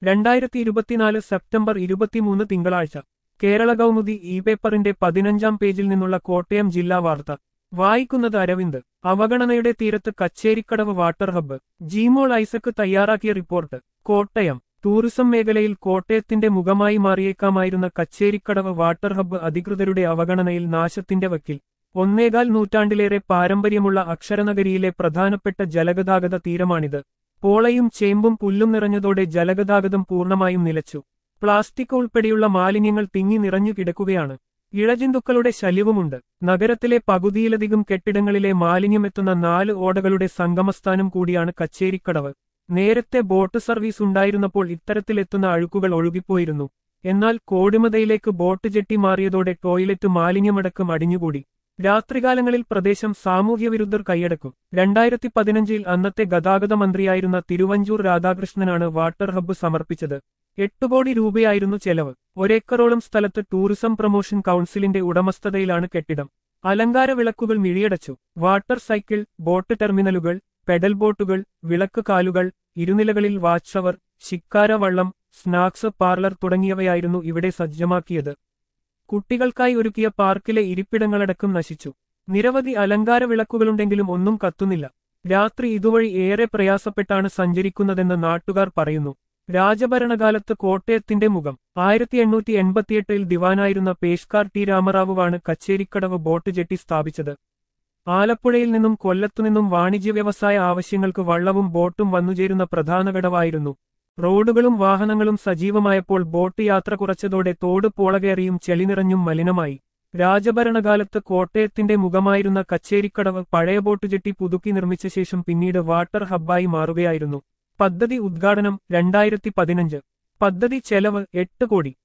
രണ്ടായിരത്തി ഇരുപത്തിനാല് സെപ്റ്റംബർ ഇരുപത്തിമൂന്ന് തിങ്കളാഴ്ച കേരള കൗമുദി ഇ പേപ്പറിന്റെ പതിനഞ്ചാം പേജിൽ നിന്നുള്ള കോട്ടയം ജില്ലാ വാർത്ത വായിക്കുന്നത് അരവിന്ദ് അവഗണനയുടെ തീരത്ത് Kacherikkadavu water hub Jeemol Isaac തയ്യാറാക്കിയ റിപ്പോർട്ട് കോട്ടയം ടൂറിസം മേഖലയിൽ കോട്ടയത്തിന്റെ മുഖമായി മാറിയേക്കാമായിരുന്ന കച്ചേരിക്കടവ് വാട്ടർ ഹബ്ബ് അധികൃതരുടെ അവഗണനയിൽ നാശത്തിന്റെ വക്കിൽ ഒന്നേകാൽ നൂറ്റാണ്ടിലേറെ പാരമ്പര്യമുള്ള അക്ഷരനഗരിയിലെ പ്രധാനപ്പെട്ട ജലഗതാഗത തീരമാണിത് പോളയും ചേമ്പും പുല്ലും നിറഞ്ഞതോടെ ജലഗതാഗതം പൂർണ്ണമായും നിലച്ചു പ്ലാസ്റ്റിക് ഉൾപ്പെടെയുള്ള മാലിന്യങ്ങൾ തിങ്ങി നിറഞ്ഞു കിടക്കുകയാണ് ഇഴജന്തുക്കളുടെ ശല്യവുമുണ്ട് നഗരത്തിലെ പകുതിയിലധികം കെട്ടിടങ്ങളിലെ മാലിന്യമെത്തുന്ന നാല് ഓടകളുടെ സംഗമസ്ഥാനം കൂടിയാണ് കച്ചേരിക്കടവ് നേരത്തെ ബോട്ട് സർവീസ് ഉണ്ടായിരുന്നപ്പോൾ ഇത്തരത്തിലെത്തുന്ന അഴുക്കുകൾ ഒഴുകിപ്പോയിരുന്നു എന്നാൽ കോടിമതയിലേക്ക് ബോട്ട് ജെട്ടി മാറിയതോടെ ടോയ്ലറ്റ് മാലിന്യമടക്കം അടിഞ്ഞുകൂടി രാത്രികാലങ്ങളിൽ പ്രദേശം സാമൂഹ്യവിരുദ്ധർ കൈയടക്കും രണ്ടായിരത്തി പതിനഞ്ചിൽ അന്നത്തെ ഗതാഗത മന്ത്രിയായിരുന്ന തിരുവഞ്ചൂർ രാധാകൃഷ്ണനാണ് വാട്ടർ ഹബ്ബ് സമർപ്പിച്ചത് എട്ട് കോടി രൂപയായിരുന്നു ചെലവ് ഒരേക്കറോളം സ്ഥലത്ത് ടൂറിസം പ്രൊമോഷൻ കൗൺസിലിന്റെ ഉടമസ്ഥതയിലാണ് കെട്ടിടം അലങ്കാര വിളക്കുകൾ മിഴിയടച്ചു വാട്ടർ സൈക്കിൾ ബോട്ട് ടെർമിനലുകൾ പെഡൽ ബോട്ടുകൾ വിളക്ക് കാലുകൾ ഇരുനിലകളിൽ വാച്ച് അവർ ശിക്കാര വള്ളം സ്നാക്സ് പാർലർ തുടങ്ങിയവയായിരുന്നു ഇവിടെ സജ്ജമാക്കിയത് കുട്ടികൾക്കായി ഒരുക്കിയ പാർക്കിലെ ഇരിപ്പിടങ്ങളടക്കം നശിച്ചു നിരവധി അലങ്കാര വിളക്കുകളുണ്ടെങ്കിലും ഒന്നും കത്തുന്നില്ല രാത്രി ഇതുവഴി ഏറെ പ്രയാസപ്പെട്ടാണ് സഞ്ചരിക്കുന്നതെന്ന് നാട്ടുകാർ പറയുന്നു രാജഭരണകാലത്ത് കോട്ടയത്തിന്റെ മുഖം ആയിരത്തി എണ്ണൂറ്റി എൺപത്തിയെട്ടിൽ ദിവാനായിരുന്ന പേഷ്കാർ ടി രാമറാവുവാണ് കച്ചേരിക്കടവ് ബോട്ട് ജെട്ടി സ്ഥാപിച്ചത് ആലപ്പുഴയിൽ നിന്നും കൊല്ലത്തുനിന്നും വാണിജ്യ വ്യവസായ ആവശ്യങ്ങൾക്ക് വള്ളവും ബോട്ടും വന്നുചേരുന്ന പ്രധാന ഘടവായിരുന്നു റോഡുകളും വാഹനങ്ങളും സജീവമായപ്പോൾ ബോട്ട് യാത്ര കുറച്ചതോടെ തോട് പോളകേറിയും ചെളിനിറഞ്ഞും മലിനമായി രാജഭരണകാലത്ത് കോട്ടയത്തിന്റെ മുഖമായിരുന്ന കച്ചേരിക്കടവ് പഴയ ബോട്ട് ജെട്ടി പുതുക്കി നിർമ്മിച്ച ശേഷം പിന്നീട് വാട്ടർ ഹബ്ബായി മാറുകയായിരുന്നു പദ്ധതി ഉദ്ഘാടനം രണ്ടായിരത്തി പതിനഞ്ച് പദ്ധതി ചെലവ് എട്ട് കോടി